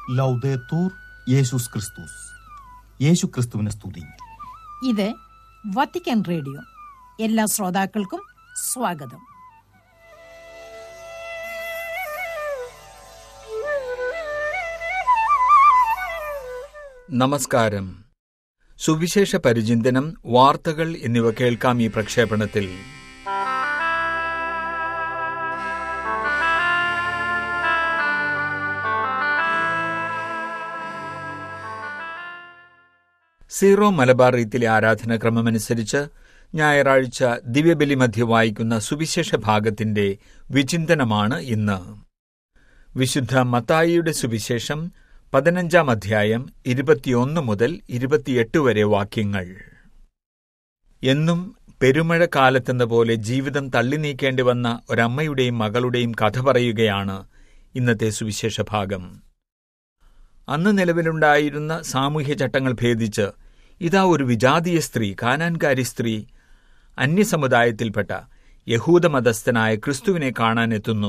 ലൗദേത്തൂർ യേശുസ് ക്രിസ്തുസ് യേശു ക്രിസ്തുവിനെ സ്തുതി ഇത് വത്തിക്കാൻ റേഡിയോ എല്ലാ ശ്രോതാക്കൾക്കും സ്വാഗതം നമസ്കാരം സുവിശേഷ പരിചിന്തനം വാർത്തകൾ എന്നിവ കേൾക്കാം ഈ പ്രക്ഷേപണത്തിൽ സീറോ മലബാർ റീത്തിലെ ആരാധനാക്രമമനുസരിച്ച് ഞായറാഴ്ച ദിവ്യബലി മധ്യ വായിക്കുന്ന സുവിശേഷ ഭാഗത്തിന്റെ വിചിന്തനമാണ് ഇന്ന് വിശുദ്ധ മത്തായിയുടെ സുവിശേഷം പതിനഞ്ചാം അധ്യായം ഇരുപത്തിയൊന്ന് മുതൽ ഇരുപത്തിയെട്ട് വരെ വാക്യങ്ങൾ എന്നും പെരുമഴക്കാലത്തെന്ന പോലെ ജീവിതം തള്ളി നീക്കേണ്ടി വന്ന ഒരമ്മയുടെയും മകളുടെയും കഥ പറയുകയാണ് ഇന്നത്തെ സുവിശേഷ ഭാഗം അന്ന് നിലവിലുണ്ടായിരുന്ന സാമൂഹ്യ ചട്ടങ്ങൾ ഭേദിച്ച് ഇതാ ഒരു വിജാതീയ സ്ത്രീ കാനാൻകാരി സ്ത്രീ അന്യസമുദായത്തിൽപ്പെട്ട യഹൂദമതസ്ഥനായ ക്രിസ്തുവിനെ കാണാനെത്തുന്നു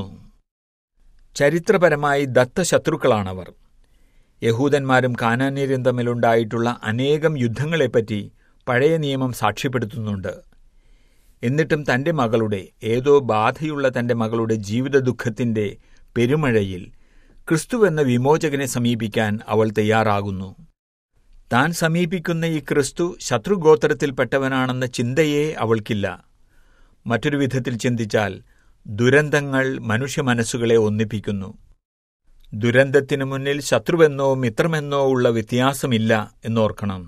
ചരിത്രപരമായി ദത്തശത്രുക്കളാണവർ യഹൂദന്മാരും കാനാന്യരും തമ്മിലുണ്ടായിട്ടുള്ള അനേകം യുദ്ധങ്ങളെപ്പറ്റി പഴയ നിയമം സാക്ഷ്യപ്പെടുത്തുന്നുണ്ട് എന്നിട്ടും തന്റെ മകളുടെ ഏതോ ബാധയുള്ള തന്റെ മകളുടെ ജീവിത ദുഃഖത്തിന്റെ പെരുമഴയിൽ ക്രിസ്തു എന്ന വിമോചകനെ സമീപിക്കാൻ അവൾ തയ്യാറാകുന്നു താൻ സമീപിക്കുന്ന ഈ ക്രിസ്തു ശത്രുഗോത്രത്തിൽപ്പെട്ടവനാണെന്ന ചിന്തയേ അവൾക്കില്ല മറ്റൊരു വിധത്തിൽ ചിന്തിച്ചാൽ ദുരന്തങ്ങൾ മനുഷ്യ മനസ്സുകളെ ഒന്നിപ്പിക്കുന്നു ദുരന്തത്തിനു മുന്നിൽ ശത്രുവെന്നോ മിത്രമെന്നോ ഉള്ള വ്യത്യാസമില്ല എന്നോർക്കണം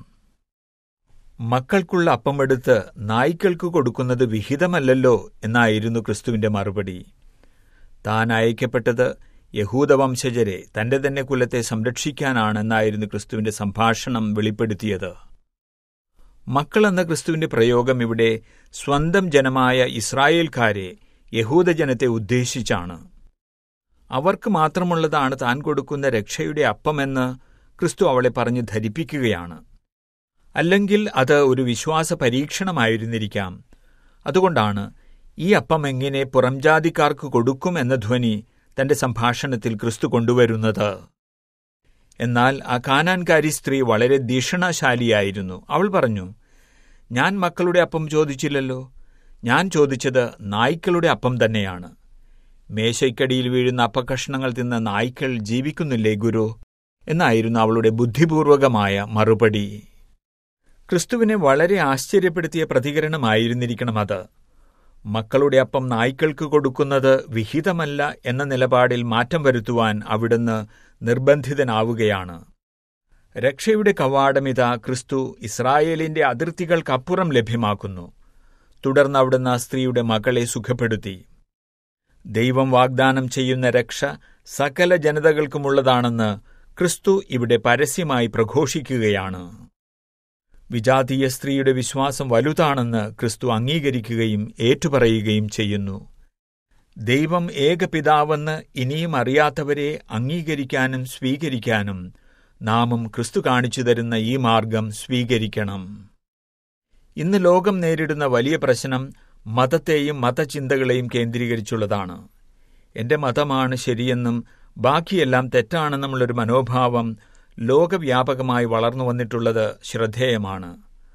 മക്കൾക്കുള്ള അപ്പമെടുത്ത് നായ്ക്കൾക്ക് കൊടുക്കുന്നത് വിഹിതമല്ലല്ലോ എന്നായിരുന്നു ക്രിസ്തുവിന്റെ മറുപടി താൻ അയക്കപ്പെട്ടത് യഹൂദവംശജരെ തന്റെ തന്നെ കുലത്തെ സംരക്ഷിക്കാനാണെന്നായിരുന്നു ക്രിസ്തുവിന്റെ സംഭാഷണം വെളിപ്പെടുത്തിയത് മക്കൾ എന്ന ക്രിസ്തുവിന്റെ പ്രയോഗം ഇവിടെ സ്വന്തം ജനമായ ഇസ്രായേൽക്കാരെ യഹൂദജനത്തെ ഉദ്ദേശിച്ചാണ് അവർക്ക് മാത്രമുള്ളതാണ് താൻ കൊടുക്കുന്ന രക്ഷയുടെ അപ്പമെന്ന് ക്രിസ്തു അവളെ പറഞ്ഞ് ധരിപ്പിക്കുകയാണ് അല്ലെങ്കിൽ അത് ഒരു വിശ്വാസ പരീക്ഷണമായിരുന്നിരിക്കാം അതുകൊണ്ടാണ് ഈ അപ്പം എങ്ങനെ പുറംജാതിക്കാർക്ക് കൊടുക്കും എന്ന ധ്വനി തന്റെ സംഭാഷണത്തിൽ ക്രിസ്തു കൊണ്ടുവരുന്നത് എന്നാൽ ആ കാനാൻകാരി സ്ത്രീ വളരെ ധീഷണശാലിയായിരുന്നു അവൾ പറഞ്ഞു ഞാൻ മക്കളുടെ അപ്പം ചോദിച്ചില്ലല്ലോ ഞാൻ ചോദിച്ചത് നായ്ക്കളുടെ അപ്പം തന്നെയാണ് മേശയ്ക്കടിയിൽ വീഴുന്ന അപ്പക്കഷ്ണങ്ങൾ തിന്ന നായ്ക്കൾ ജീവിക്കുന്നില്ലേ ഗുരു എന്നായിരുന്നു അവളുടെ ബുദ്ധിപൂർവകമായ മറുപടി ക്രിസ്തുവിനെ വളരെ ആശ്ചര്യപ്പെടുത്തിയ പ്രതികരണമായിരുന്നിരിക്കണം അത് മക്കളുടെ അപ്പം നായ്ക്കൾക്ക് കൊടുക്കുന്നത് വിഹിതമല്ല എന്ന നിലപാടിൽ മാറ്റം വരുത്തുവാൻ അവിടുന്ന് നിർബന്ധിതനാവുകയാണ് രക്ഷയുടെ കവാടമിത ക്രിസ്തു ഇസ്രായേലിന്റെ അതിർത്തികൾക്കപ്പുറം ലഭ്യമാക്കുന്നു തുടർന്ന് അവിടുന്ന് ആ സ്ത്രീയുടെ മകളെ സുഖപ്പെടുത്തി ദൈവം വാഗ്ദാനം ചെയ്യുന്ന രക്ഷ സകല ജനതകൾക്കുമുള്ളതാണെന്ന് ക്രിസ്തു ഇവിടെ പരസ്യമായി പ്രഘോഷിക്കുകയാണ് വിജാതീയ സ്ത്രീയുടെ വിശ്വാസം വലുതാണെന്ന് ക്രിസ്തു അംഗീകരിക്കുകയും ഏറ്റുപറയുകയും ചെയ്യുന്നു ദൈവം ഏകപിതാവെന്ന് ഇനിയും അറിയാത്തവരെ അംഗീകരിക്കാനും സ്വീകരിക്കാനും നാമും ക്രിസ്തു കാണിച്ചു തരുന്ന ഈ മാർഗം സ്വീകരിക്കണം ഇന്ന് ലോകം നേരിടുന്ന വലിയ പ്രശ്നം മതത്തെയും മതചിന്തകളെയും കേന്ദ്രീകരിച്ചുള്ളതാണ് എന്റെ മതമാണ് ശരിയെന്നും ബാക്കിയെല്ലാം തെറ്റാണെന്നുമുള്ളൊരു മനോഭാവം ലോകവ്യാപകമായി വളർന്നു വന്നിട്ടുള്ളത് ശ്രദ്ധേയമാണ്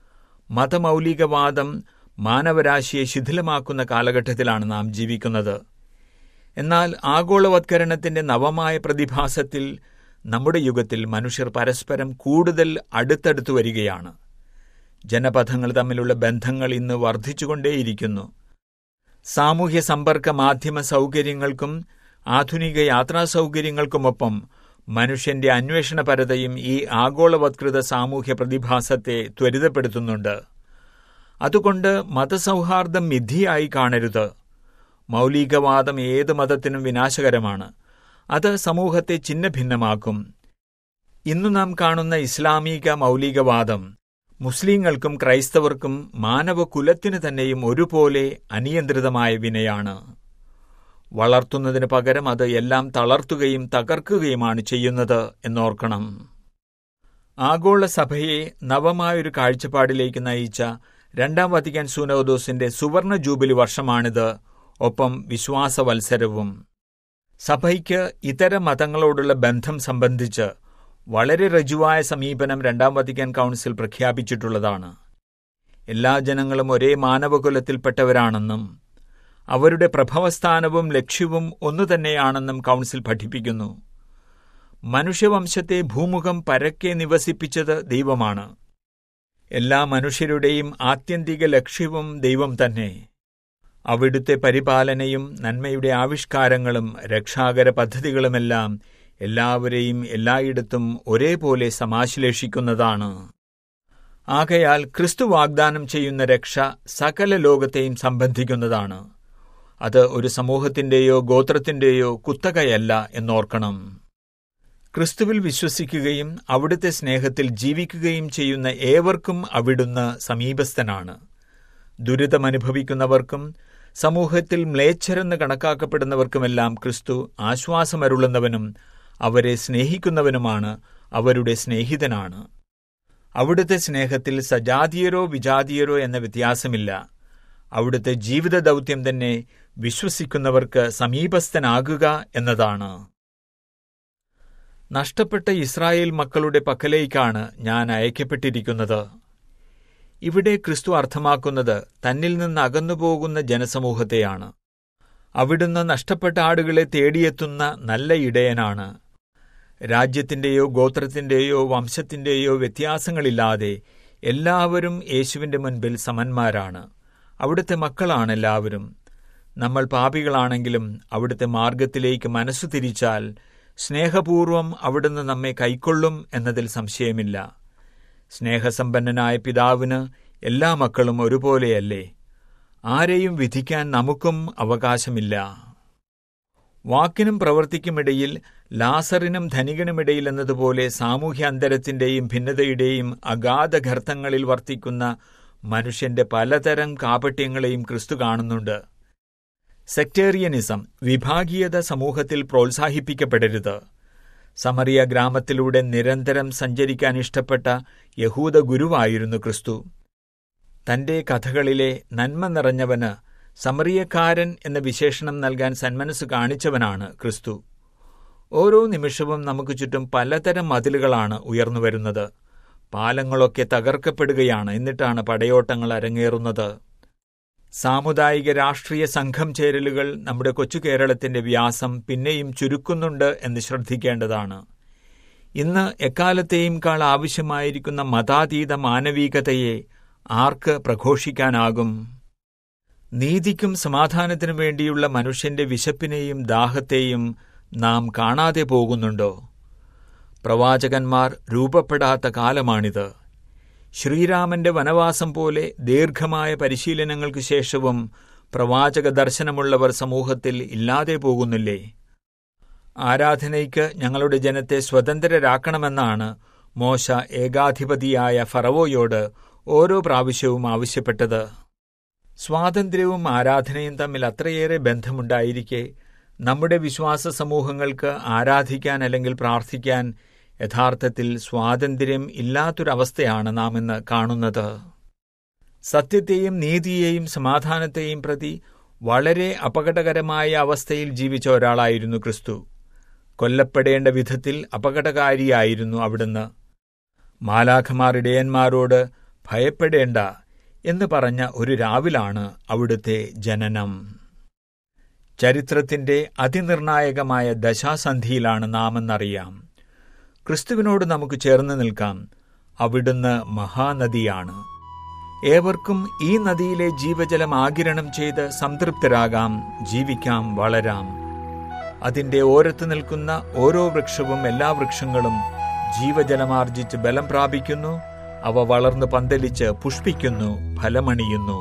മതമൗലികവാദം മാനവരാശിയെ ശിഥിലമാക്കുന്ന കാലഘട്ടത്തിലാണ് നാം ജീവിക്കുന്നത് എന്നാൽ ആഗോളവത്കരണത്തിന്റെ നവമായ പ്രതിഭാസത്തിൽ നമ്മുടെ യുഗത്തിൽ മനുഷ്യർ പരസ്പരം കൂടുതൽ അടുത്തടുത്തു വരികയാണ് ജനപഥങ്ങൾ തമ്മിലുള്ള ബന്ധങ്ങൾ ഇന്ന് വർദ്ധിച്ചുകൊണ്ടേയിരിക്കുന്നു സാമൂഹ്യ സമ്പർക്ക മാധ്യമ സൗകര്യങ്ങൾക്കും ആധുനിക യാത്രാ സൗകര്യങ്ങൾക്കുമൊപ്പം മനുഷ്യന്റെ അന്വേഷണപരതയും ഈ ആഗോളവത്കൃത സാമൂഹ്യ പ്രതിഭാസത്തെ ത്വരിതപ്പെടുത്തുന്നുണ്ട് അതുകൊണ്ട് മതസൗഹാർദ്ദം മിഥിയായി കാണരുത് മൗലികവാദം ഏത് മതത്തിനും വിനാശകരമാണ് അത് സമൂഹത്തെ ഛിന്നഭിന്നമാക്കും ഇന്നു നാം കാണുന്ന ഇസ്ലാമിക മൗലികവാദം മുസ്ലിങ്ങൾക്കും ക്രൈസ്തവർക്കും മാനവകുലത്തിനു തന്നെയും ഒരുപോലെ അനിയന്ത്രിതമായ വിനയാണ് വളർത്തുന്നതിന് പകരം അത് എല്ലാം തളർത്തുകയും തകർക്കുകയുമാണ് ചെയ്യുന്നത് എന്നോർക്കണം ആഗോള സഭയെ നവമായൊരു കാഴ്ചപ്പാടിലേക്ക് നയിച്ച രണ്ടാം വത്തിക്കാൻ സൂനോദോസിന്റെ സുവർണ ജൂബിലി വർഷമാണിത് ഒപ്പം വിശ്വാസവത്സരവും സഭയ്ക്ക് ഇതര മതങ്ങളോടുള്ള ബന്ധം സംബന്ധിച്ച് വളരെ രജുവായ സമീപനം രണ്ടാം വത്തിക്കാൻ കൗൺസിൽ പ്രഖ്യാപിച്ചിട്ടുള്ളതാണ് എല്ലാ ജനങ്ങളും ഒരേ മാനവകുലത്തിൽപ്പെട്ടവരാണെന്നും അവരുടെ പ്രഭവസ്ഥാനവും ലക്ഷ്യവും ഒന്നുതന്നെയാണെന്നും കൗൺസിൽ പഠിപ്പിക്കുന്നു മനുഷ്യവംശത്തെ ഭൂമുഖം പരക്കെ നിവസിപ്പിച്ചത് ദൈവമാണ് എല്ലാ മനുഷ്യരുടെയും ആത്യന്തിക ലക്ഷ്യവും ദൈവം തന്നെ അവിടുത്തെ പരിപാലനയും നന്മയുടെ ആവിഷ്കാരങ്ങളും രക്ഷാകര പദ്ധതികളുമെല്ലാം എല്ലാവരെയും എല്ലായിടത്തും ഒരേപോലെ സമാശ്ലേഷിക്കുന്നതാണ് ആകയാൽ ക്രിസ്തു വാഗ്ദാനം ചെയ്യുന്ന രക്ഷ സകല ലോകത്തെയും സംബന്ധിക്കുന്നതാണ് അത് ഒരു സമൂഹത്തിന്റെയോ ഗോത്രത്തിന്റെയോ കുത്തകയല്ല എന്നോർക്കണം ക്രിസ്തുവിൽ വിശ്വസിക്കുകയും അവിടുത്തെ സ്നേഹത്തിൽ ജീവിക്കുകയും ചെയ്യുന്ന ഏവർക്കും അവിടുന്ന് സമീപസ്ഥനാണ് ദുരിതമനുഭവിക്കുന്നവർക്കും സമൂഹത്തിൽ മ്ലേച്ഛരെന്ന് കണക്കാക്കപ്പെടുന്നവർക്കുമെല്ലാം ക്രിസ്തു ആശ്വാസമരുളുന്നവനും അവരെ സ്നേഹിക്കുന്നവനുമാണ് അവരുടെ സ്നേഹിതനാണ് അവിടുത്തെ സ്നേഹത്തിൽ സജാതീയരോ വിജാതീയരോ എന്ന വ്യത്യാസമില്ല അവിടുത്തെ ജീവിത ദൗത്യം തന്നെ വിശ്വസിക്കുന്നവർക്ക് സമീപസ്ഥനാകുക എന്നതാണ് നഷ്ടപ്പെട്ട ഇസ്രായേൽ മക്കളുടെ പക്കലേക്കാണ് ഞാൻ അയക്കപ്പെട്ടിരിക്കുന്നത് ഇവിടെ ക്രിസ്തു അർത്ഥമാക്കുന്നത് തന്നിൽ നിന്ന് അകന്നുപോകുന്ന ജനസമൂഹത്തെയാണ് അവിടുന്ന് നഷ്ടപ്പെട്ട ആടുകളെ തേടിയെത്തുന്ന നല്ല ഇടയനാണ് രാജ്യത്തിന്റെയോ ഗോത്രത്തിന്റെയോ വംശത്തിന്റെയോ വ്യത്യാസങ്ങളില്ലാതെ എല്ലാവരും യേശുവിന്റെ മുൻപിൽ സമന്മാരാണ് അവിടുത്തെ മക്കളാണ് എല്ലാവരും നമ്മൾ പാപികളാണെങ്കിലും അവിടുത്തെ മാർഗത്തിലേക്ക് മനസ്സു തിരിച്ചാൽ സ്നേഹപൂർവം അവിടുന്ന് നമ്മെ കൈക്കൊള്ളും എന്നതിൽ സംശയമില്ല സ്നേഹസമ്പന്നനായ പിതാവിന് എല്ലാ മക്കളും ഒരുപോലെയല്ലേ ആരെയും വിധിക്കാൻ നമുക്കും അവകാശമില്ല വാക്കിനും പ്രവൃത്തിക്കുമിടയിൽ ലാസറിനും ധനികനുമിടയിൽ എന്നതുപോലെ സാമൂഹ്യ അന്തരത്തിന്റെയും ഭിന്നതയുടെയും അഗാധ ഗർത്തങ്ങളിൽ വർത്തിക്കുന്ന മനുഷ്യന്റെ പലതരം കാപട്യങ്ങളെയും ക്രിസ്തു കാണുന്നുണ്ട് സെക്ടേറിയനിസം വിഭാഗീയത സമൂഹത്തിൽ പ്രോത്സാഹിപ്പിക്കപ്പെടരുത് സമറിയ ഗ്രാമത്തിലൂടെ നിരന്തരം സഞ്ചരിക്കാൻ ഇഷ്ടപ്പെട്ട യഹൂദ ഗുരുവായിരുന്നു ക്രിസ്തു തന്റെ കഥകളിലെ നന്മ നിറഞ്ഞവന് സമറിയക്കാരൻ എന്ന വിശേഷണം നൽകാൻ സന്മനസ് കാണിച്ചവനാണ് ക്രിസ്തു ഓരോ നിമിഷവും നമുക്ക് ചുറ്റും പലതരം മതിലുകളാണ് ഉയർന്നുവരുന്നത് പാലങ്ങളൊക്കെ തകർക്കപ്പെടുകയാണ് എന്നിട്ടാണ് പടയോട്ടങ്ങൾ അരങ്ങേറുന്നത് സാമുദായിക രാഷ്ട്രീയ സംഘം ചേരലുകൾ നമ്മുടെ കൊച്ചു കേരളത്തിന്റെ വ്യാസം പിന്നെയും ചുരുക്കുന്നുണ്ട് എന്ന് ശ്രദ്ധിക്കേണ്ടതാണ് ഇന്ന് എക്കാലത്തെയും കാൾ ആവശ്യമായിരിക്കുന്ന മതാതീത മാനവികതയെ ആർക്ക് പ്രഘോഷിക്കാനാകും നീതിക്കും സമാധാനത്തിനും വേണ്ടിയുള്ള മനുഷ്യന്റെ വിശപ്പിനെയും ദാഹത്തെയും നാം കാണാതെ പോകുന്നുണ്ടോ പ്രവാചകന്മാർ രൂപപ്പെടാത്ത കാലമാണിത് ശ്രീരാമന്റെ വനവാസം പോലെ ദീർഘമായ പരിശീലനങ്ങൾക്ക് ശേഷവും പ്രവാചക ദർശനമുള്ളവർ സമൂഹത്തിൽ ഇല്ലാതെ പോകുന്നില്ലേ ആരാധനയ്ക്ക് ഞങ്ങളുടെ ജനത്തെ സ്വതന്ത്രരാക്കണമെന്നാണ് മോശ ഏകാധിപതിയായ ഫറവോയോട് ഓരോ പ്രാവശ്യവും ആവശ്യപ്പെട്ടത് സ്വാതന്ത്ര്യവും ആരാധനയും തമ്മിൽ അത്രയേറെ ബന്ധമുണ്ടായിരിക്കെ നമ്മുടെ വിശ്വാസ സമൂഹങ്ങൾക്ക് ആരാധിക്കാൻ അല്ലെങ്കിൽ പ്രാർത്ഥിക്കാൻ യഥാർത്ഥത്തിൽ സ്വാതന്ത്ര്യം ഇല്ലാത്തൊരവസ്ഥയാണ് നാം ഇന്ന് കാണുന്നത് സത്യത്തെയും നീതിയെയും സമാധാനത്തെയും പ്രതി വളരെ അപകടകരമായ അവസ്ഥയിൽ ജീവിച്ച ഒരാളായിരുന്നു ക്രിസ്തു കൊല്ലപ്പെടേണ്ട വിധത്തിൽ അപകടകാരിയായിരുന്നു അവിടുന്ന് മാലാഖമാർ ഇടയന്മാരോട് ഭയപ്പെടേണ്ട എന്ന് പറഞ്ഞ ഒരു രാവിലാണ് അവിടുത്തെ ജനനം ചരിത്രത്തിന്റെ അതിനിർണായകമായ ദശാസന്ധിയിലാണ് നാമെന്നറിയാം ക്രിസ്തുവിനോട് നമുക്ക് ചേർന്ന് നിൽക്കാം അവിടുന്ന് മഹാനദിയാണ് ഏവർക്കും ഈ നദിയിലെ ജീവജലം ആകിരണം ചെയ്ത് സംതൃപ്തരാകാം ജീവിക്കാം വളരാം അതിന്റെ ഓരത്ത് നിൽക്കുന്ന ഓരോ വൃക്ഷവും എല്ലാ വൃക്ഷങ്ങളും ജീവജലമാർജിച്ച് ബലം പ്രാപിക്കുന്നു അവ വളർന്ന് പന്തലിച്ച് പുഷ്പിക്കുന്നു ഫലമണിയുന്നു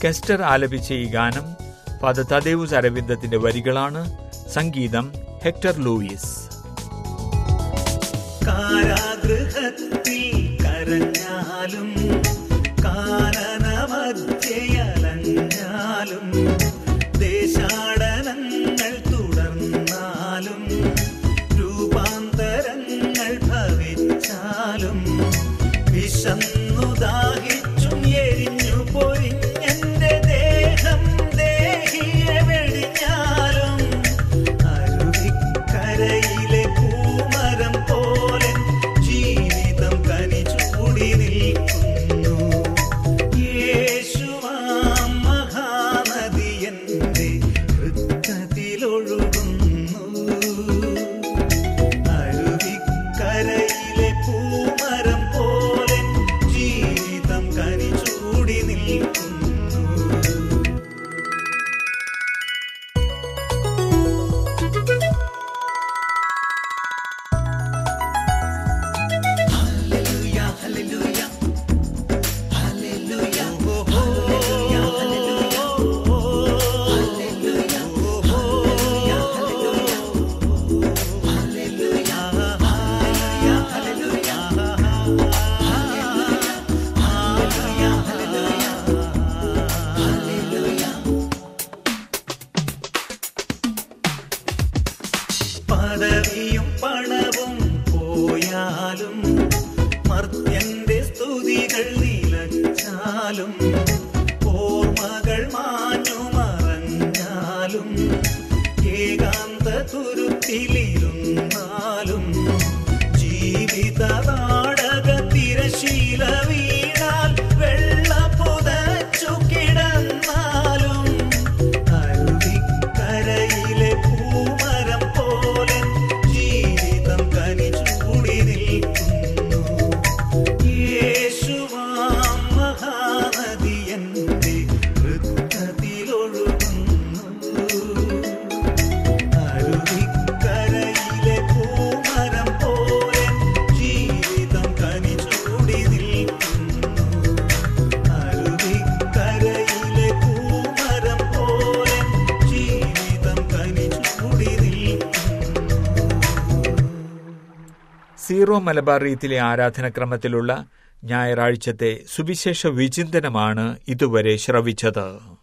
കെസ്റ്റർ ആലപിച്ച ഈ ഗാനം ഫാദർ തദേവുസ് അരവിന്ദത്തിന്റെ വരികളാണ് സംഗീതം ഹെക്ടർ ലൂയിസ് കാരാഗൃഹത്തിൽ കരഞ്ഞാലും കാനനമധ്യയലഞ്ഞാലും ദേശാടനങ്ങൾ തുടർന്നാലും രൂപാന്തരങ്ങൾ ഭവിച്ചാലും വിശന്നു ദാഹിച്ചും എരിഞ്ഞു പൊരിഞ്ഞെന്റെ ദേഹം ദേഹിയെ വെടിഞ്ഞാലും അരുവിക്കരയിലെ പൂമരം പോലെ ജീവിതം കനിചൂടി നിൽക്കുന്നു യേശുവാം മഹാനദി എന്റെ വൃത്തത്തിലൊഴുകുന്നു അരുവിക്കരയിലെ പൂമരം പോലെ ജീവിതം കനിചൂടി നിൽക്കുന്നു പദവിയും പണവും പോയാലും മർത്യന്റെ സ്തുതികൾ നിലച്ചാലും ഓർമ്മകൾ മാഞ്ഞു മറഞ്ഞാലും ഏകാന്ത തുരുത്തിലിരുന്നാലും ജീവിത നാടക തിരശീല വീണാൽ വെള്ള പുതച്ചു കിടന്നാലും അരുവിക്കരയിലെ പൂമരം പോലെ ജീവിതം കനിചൂടി നിൽക്കുന്നു യേശുവാം മഹാനദി എന്റെ വൃത്തത്തിലൊഴുകുന്നു അരുവിക്കരയിലെ പൂമരം പോലെ ജീവിതം കനിചൂടി നിൽക്കുന്നു അരുവിക്കരയിലെ പൂമരം പോലെ ജീവിതം കനിചൂടി നിൽക്കുന്നു സീറോ മലബാർ റീത്തിലെ ആരാധനക്രമത്തിലുള്ള ഞായറാഴ്ചത്തെ സുവിശേഷ വിചിന്തനമാണ് ഇതുവരെ ശ്രവിച്ചത്